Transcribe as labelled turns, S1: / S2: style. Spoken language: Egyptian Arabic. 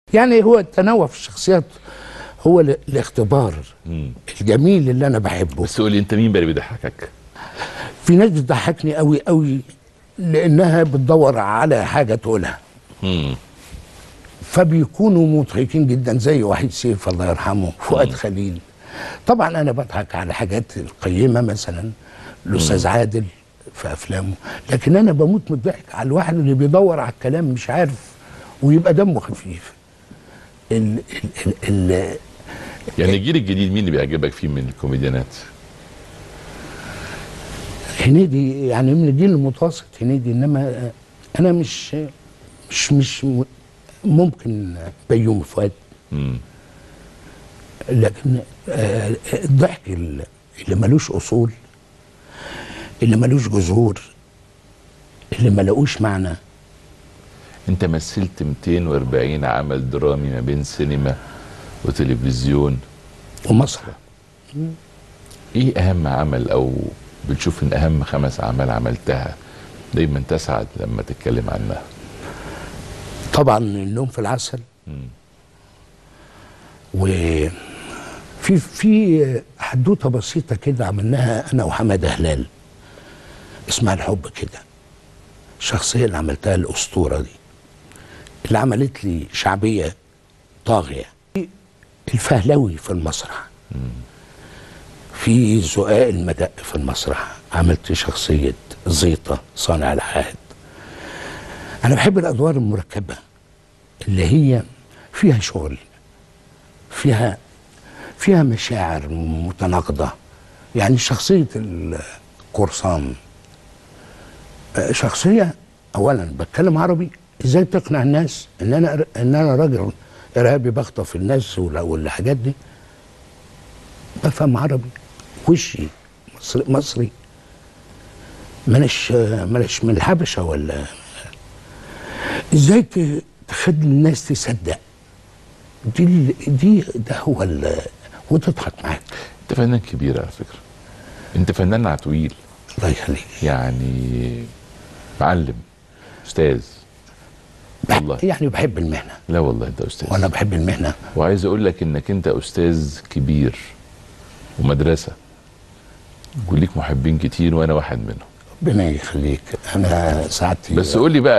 S1: يعني هو التنوع في الشخصيات هو ال- الاختبار
S2: مم.
S1: الجميل اللي انا بحبه
S2: بس قول لي انت مين بقى اللي بيضحكك
S1: في ناس بتضحكني قوي قوي لانها بتدور على حاجه تقولها
S2: مم.
S1: فبيكونوا مضحكين جدا زي وحيد سيف الله يرحمه فؤاد خليل طبعا انا بضحك على حاجات القيمه مثلا الاستاذ عادل في افلامه لكن انا بموت من الضحك على الواحد اللي بيدور على الكلام مش عارف ويبقى دمه خفيف ال ال ال ال
S2: يعني الجيل الجديد مين اللي بيعجبك فيه من الكوميديانات
S1: هنيدي يعني من الجيل المتوسط هنيدي انما انا مش مش مش م- ممكن بيومي فؤاد
S2: مم.
S1: لكن آه، الضحك ال- اللي ملوش اصول اللي ملوش جذور اللي ملقوش معنى
S2: انت مثلت 240 عمل درامي ما بين سينما وتلفزيون
S1: ومسرح
S2: ايه اهم عمل او بتشوف ان اهم خمس اعمال عملتها دايما تسعد لما تتكلم عنها
S1: طبعا النوم في العسل
S2: مم.
S1: وفي في حدوته بسيطه كده عملناها انا وحماده هلال اسمها الحب كده الشخصيه اللي عملتها الاسطوره دي اللي عملت لي شعبيه طاغيه الفهلوي في المسرح في زقاق المدق في المسرح عملت شخصيه زيطه صانع العهد انا بحب الادوار المركبه اللي هي فيها شغل فيها فيها مشاعر متناقضه يعني شخصيه القرصان آه، شخصيه اولا بتكلم عربي ازاي تقنع الناس ان انا ان انا راجل ارهابي بخطف الناس ولا- والحاجات دي بفهم عربي وشي مصري مصري ماناش ماناش من الحبشه ولا ازاي ت- تخلي الناس تصدق دي ال- دي ده هو ال- وتضحك معاك
S2: انت فنان كبير على فكره انت فنان عتويل
S1: الله يخليك
S2: يعني معلم استاذ
S1: بح-
S2: والله.
S1: يعني بحب المهنه
S2: لا والله انت استاذ
S1: وانا بحب المهنه
S2: وعايز اقول لك انك انت استاذ كبير ومدرسه وليك محبين كتير وانا واحد منهم
S1: ربنا يخليك انا سعادتي
S2: بس قول لي بقى